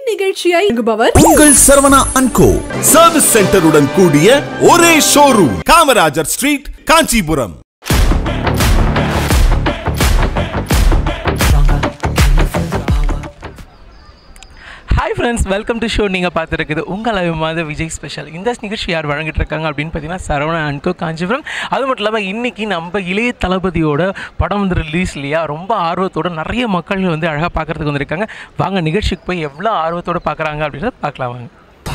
இந்நிகழ்ச்சியை வழங்குபவர் உங்கள் சரவணா அன்கோ சர்வீஸ் சென்டருடன் கூடிய ஒரே showroom Kamarajar street Kanchipuram hi friends welcome to show நீங்கள் பார்த்துருக்குது உங்கள் அபிமாத விஜய் ஸ்பெஷல் இந்த நிகழ்ச்சி யார் வழங்கிட்டு இருக்காங்க அப்படின்னு பார்த்தீங்கன்னா சரவணா அன்கோ காஞ்சிபுரம் அது மட்டும் இல்லாமல் இன்றைக்கி நம்ம இளைய தளபதியோட படம் வந்து ரிலீஸ் இல்லையா ரொம்ப ஆர்வத்தோட நிறைய மக்கள் வந்து அழகாக பார்க்குறதுக்கு வந்திருக்காங்க வாங்க நிகழ்ச்சிக்கு போய் எவ்வளோ ஆர்வத்தோட பார்க்குறாங்க அப்படின்றத பார்க்கலாம் வாங்க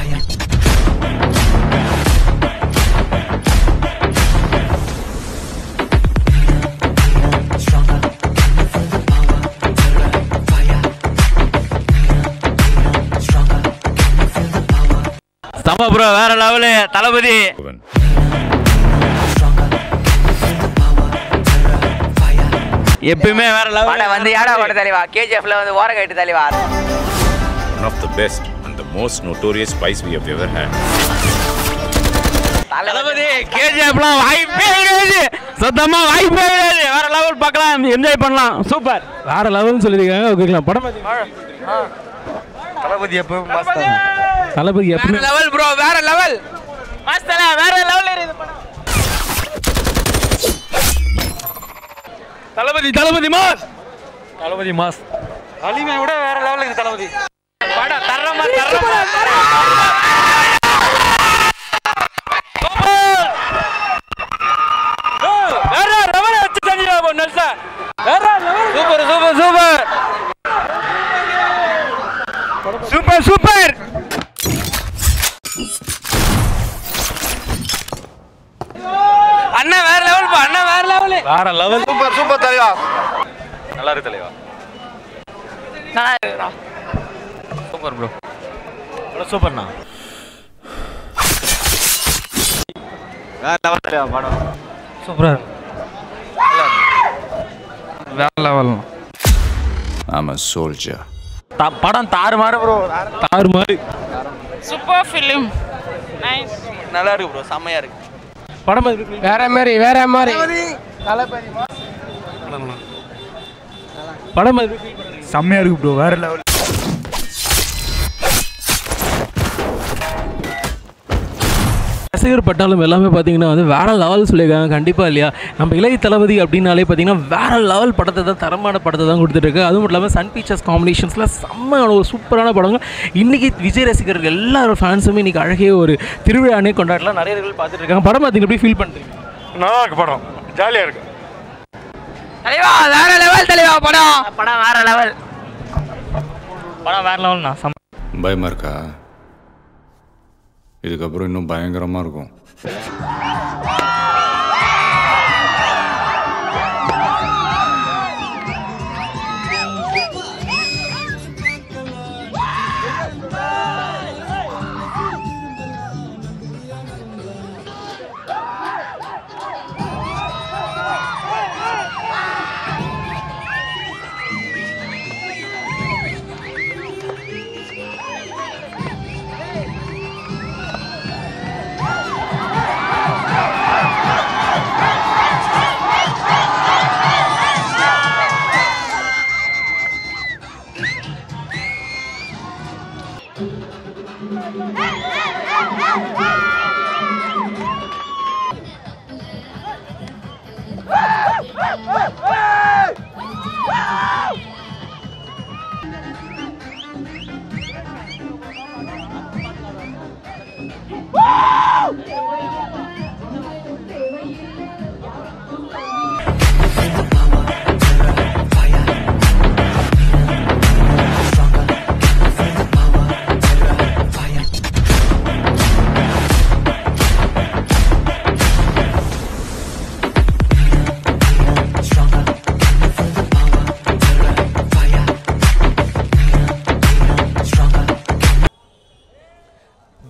செம்ம ப்ரோ வேற லெவலு தளபதி எப்பயுமே வேற லெவல் படம் வந்து ஏடா படம் தலைவா கேஜிஎஃப்ல வந்து ஓர கட்டு தலைவா one of the best and the most notorious spies we have ever had. தளபதி கேஜிஎஃப்லாம் வாய்ப்பே கிடையாது சுத்தமா வாய்ப்பே கிடையாது வேற லெவல் பார்க்கலாம் என்ஜாய் பண்ணலாம் சூப்பர் வேறு லெவல்னு சொல்லியிருக்காங்க ஓகேங்களா படம் தளபதி எப்போ தளபதி எப்பவுமே லெவல் ப்ரோ வேற லெவல் மாஸ்டர் வேற லெவல் இருக்குது படம் தளபதி தளபதி மாஸ் தளபதி மாஸ் அலிமை விட வேற லெவலுக்கு இருக்குது தளபதி படம் தரமா தரமா வேற லெவல் வச்சு செஞ்சிடா போ நல்சா வேற level super super super super super அண்ணன் வேற லெவல் பா அண்ணன் வேற லெவல் வேற லெவல் சூப்பர் சூப்பர் தலைவா நல்லா இருக்கு தலைவா நல்லா இருக்குடா சூப்பர் ப்ரோ அவ்வளோ சூப்பர்ண்ணா வேற லெவல் தலைவா படம் சூப்பரா வேற லெவல் I'm a soldier. படம் தாறு மாறு ப்ரோ தாறு மாதிரி சூப்பர் ஃபிலிம் நைஸ் நல்லா இருக்கு ப்ரோ செம்மையா இருக்கு படம் வேற மாதிரி வேற மாதிரி படம் செம்மையா இருக்கு ப்ரோ வேற லெவல் ரசிகர் பட்டாளம் எல்லாமே பார்த்தீங்கன்னா வந்து வேற லெவல் சொல்லியிருக்காங்க கண்டிப்பாக இல்லையா நம்ம இளைய தளபதி அப்படின்னாலே பார்த்தீங்கன்னா வேற லெவல் படத்தை தான் தரமான படத்தை தான் கொடுத்துருக்கு அதுவும் மட்டும் இல்லாமல் சன் பிக்சர்ஸ் காம்பினேஷன்ஸில் செம்மையான ஒரு சூப்பரான படங்கள் இன்றைக்கி விஜய் ரசிகர்கள் எல்லாரும் ஃபேன்ஸுமே இன்றைக்கி அழகே ஒரு திருவிழானே கொண்டாடலாம் நிறைய பேர்கள் பார்த்துட்டு இருக்காங்க படம் பார்த்தீங்கன்னா எப்படி ஃபீல் பண்ணுறீங்க நல்லா இருக்கு படம் ஜாலியா இருக்கு தலைவா வேற லெவல் தலைவா படம் படம் வேற லெவல் படம் வேற லெவல்ண்ணா செம்ம பயமா இருக்கா இதுக்கப்புறம் இன்னும் பயங்கரமா இருக்கும்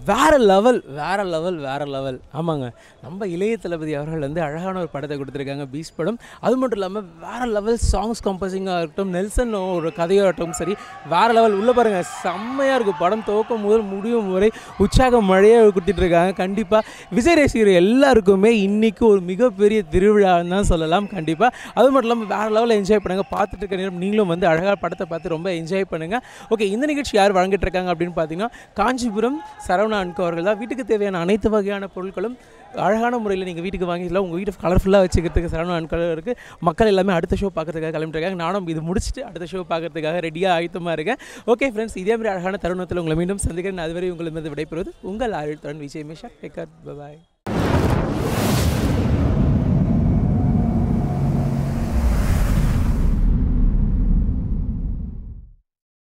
வேற லெவல் வேற லெவல் வேற லெவல் ஆமாங்க நம்ம இளைய தளபதி அவர்கள் வந்து அழகான ஒரு படத்தை கொடுத்துருக்காங்க பீஸ் படம் அது மட்டும் இல்லாமல் வேற லெவல் சாங்ஸ் கம்போசிங்காக இருக்கட்டும் நெல்சன் ஒரு கதையாகட்டும் சரி வேற லெவல் உள்ள பாருங்க செம்மையாக இருக்கும் படம் துவக்கம் முதல் முடியும் வரை உற்சாக மழையாக கொடுத்துட்டு இருக்காங்க கண்டிப்பாக விஜய் ரசிகர் எல்லாருக்குமே இன்னைக்கு ஒரு மிகப்பெரிய திருவிழான்னு தான் சொல்லலாம் கண்டிப்பாக அது மட்டும் இல்லாமல் வேற லெவலில் என்ஜாய் பண்ணுங்க பார்த்துட்டு இருக்க நேரம் நீங்களும் வந்து அழகாக படத்தை பார்த்து ரொம்ப என்ஜாய் பண்ணுங்க ஓகே இந்த நிகழ்ச்சி யார் வழங்கிட்டு இருக்காங்க அப்படின்னு பார்த்தீங்கன்னா காஞ்சிபுரம் சரவணா அன்கோ அவர்கள் தான் வீட்டுக்கு தேவையான அனைத்து வகையான பொருட்களும் அழகான முறையில் நீங்கள் வீட்டுக்கு வாங்கிக்கலாம் உங்கள் வீட்டை கலர்ஃபுல்லாக வச்சுக்கிறதுக்கு சரவணா அன்கோ இருக்குது மக்கள் எல்லாமே அடுத்த ஷோ பார்க்கறதுக்காக கிளம்பிட்டுருக்காங்க நானும் இது முடிச்சுட்டு அடுத்த ஷோ பார்க்கறதுக்காக ரெடியாக ஆயத்தமாக இருக்கேன் ஓகே ஃப்ரெண்ட்ஸ் இதே மாதிரி அழகான தருணத்தில் உங்களை மீண்டும் சந்திக்கிறேன் அதுவரை உங்களிடமிருந்து விடைபெறுவது உங்கள் ஆயுள் தரன் விஜய் மிஷா டேக்கர் பாய்